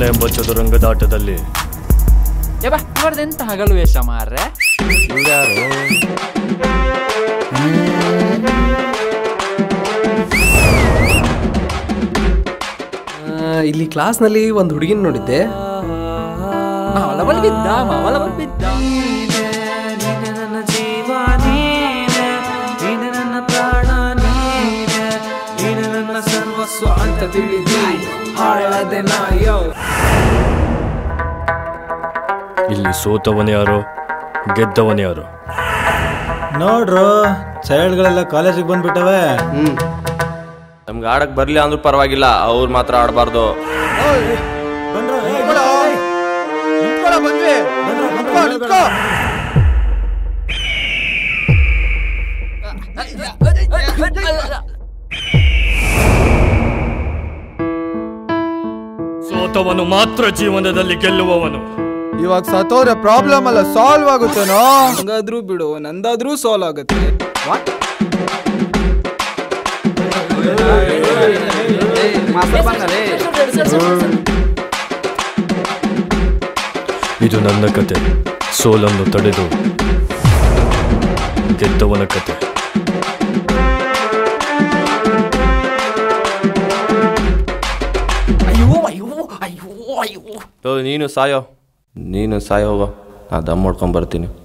ಎಂಬ ಚದುರಂಗದ ಆಟದಲ್ಲಿ ಯಬ್ಬ ಇವ್ರದೆಂತ ಹಗಲು ವೇಷ ಮಾರ್ರೆ ಇಲ್ಲಿ ಕ್ಲಾಸ್ನಲ್ಲಿ ಒಂದು ಹುಡುಗಿನ ನೋಡಿದ್ದೆ ಅವಳವಲ್ ಬಿದ್ದ ಅವಳವಲ್ ಬಿದ್ದ ಇಲ್ಲಿ ಸೋತವನ ಯಾರು ಗೆದ್ದವನ ಯಾರು ನೋಡ್ರು ಚೈಲ್ಡ್ಗಳೆಲ್ಲ ಕಾಲೇಜಿಗೆ ಬಂದ್ಬಿಟ್ಟವೆ ನಮ್ಗೆ ಆಡಕ್ ಬರ್ಲಿ ಅಂದ್ರೂ ಪರವಾಗಿಲ್ಲ ಅವ್ರು ಮಾತ್ರ ಆಡಬಾರ್ದು ಸೋತವನು ಮಾತ್ರ ಜೀವನದಲ್ಲಿ ಗೆಲ್ಲುವವನು ಇವಾಗ ಸತ್ತೋದ್ರೆ ಪ್ರಾಬ್ಲಮ್ ಅಲ್ಲ ಸಾಲ್ವ್ ಆಗುತ್ತೇನೋ ಹಂಗಾದ್ರೂ ಬಿಡು ನಂದಾದ್ರೂ ಸಾಲ್ವ್ ಆಗುತ್ತೆ ಇದು ನನ್ನ ಕತೆ ಸೋಲನ್ನು ತಡೆದು ಗೆದ್ದವನ ಕತೆ ಓ, ನೀನು ಸಾಯೋ ನೀನು ಸಾಯೋ ಹೋಗೋ ನಾ ದಮ್ ಮಾಡ್ಕೊಂಡ್ ಬರ್ತೀನಿ